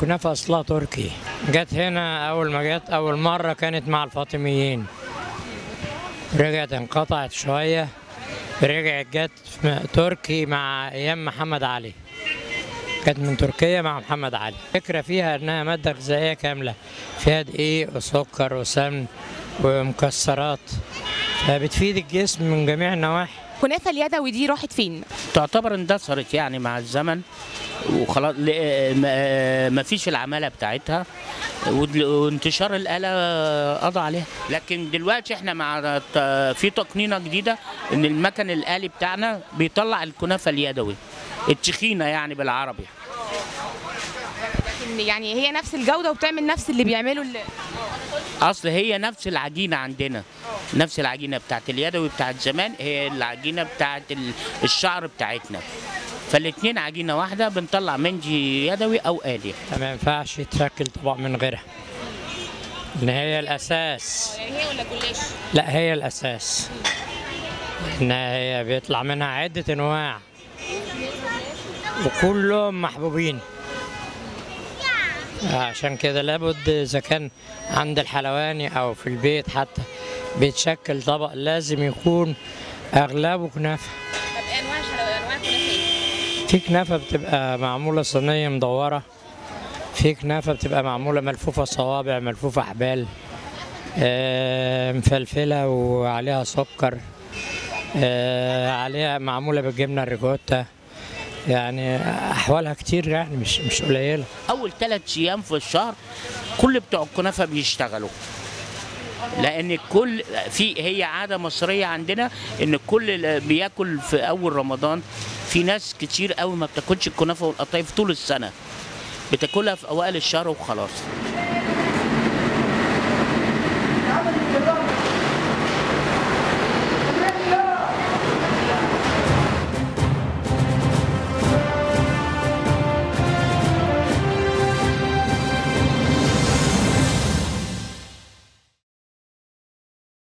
الكنافة أصلها تركي جت هنا أول ما جت أول مرة كانت مع الفاطميين رجعت انقطعت شوية رجعت جت في تركي مع أيام محمد علي كانت من تركيا مع محمد علي الفكرة فيها إنها مادة غذائية كاملة فيها دقيق وسكر وسمن ومكسرات فبتفيد الجسم من جميع النواحي الكنافه اليدوي دي راحت فين تعتبر اندثرت يعني مع الزمن وخلاص ل- ما- ما فيش العماله بتاعتها ود- وانتشار الاله قضى عليها لكن دلوقتي احنا مع ت- في تقنينه جديده ان المكن الالي بتاعنا بيطلع الكنافه اليدوي التخينه يعني بالعربي لكن يعني هي نفس الجوده وبتعمل نفس اللي بيعمله ال- اصل هي نفس العجينه عندنا نفس العجينه بتاعت اليدوي بتاعت زمان هي العجينه بتاعت ال- الشعر بتاعتنا فالاتنين عجينه واحده بنطلع منجي يدوي او آلي ما ينفعش يتشكل طبق من غيرها إن هي الأساس يعني هي ولا جلاش لا هي الأساس إن هي بيطلع منها عدة أنواع وكلهم محبوبين عشان كده لابد إذا كان عند الحلواني أو في البيت حتى بيتشكل طبق لازم يكون أغلبه كنافة طب انواع انواع كنافه في كنافة بتبقى معمولة صينية مدورة في كنافة بتبقى معمولة ملفوفة صوابع ملفوفة حبال آه، مفلفلة وعليها سكر آه، عليها معمولة بالجبنة الريكوتا يعني أحوالها كتير يعني مش مش قليلة اول ثلاث ايام في الشهر كل بتوع الكنافه بيشتغلوا لان الكل في هي عاده مصريه عندنا ان الكل اللي بياكل في اول رمضان في ناس كتير قوي ما بتاكلش الكنافه والقطايف طول السنه بتاكلها في اوائل الشهر وخلاص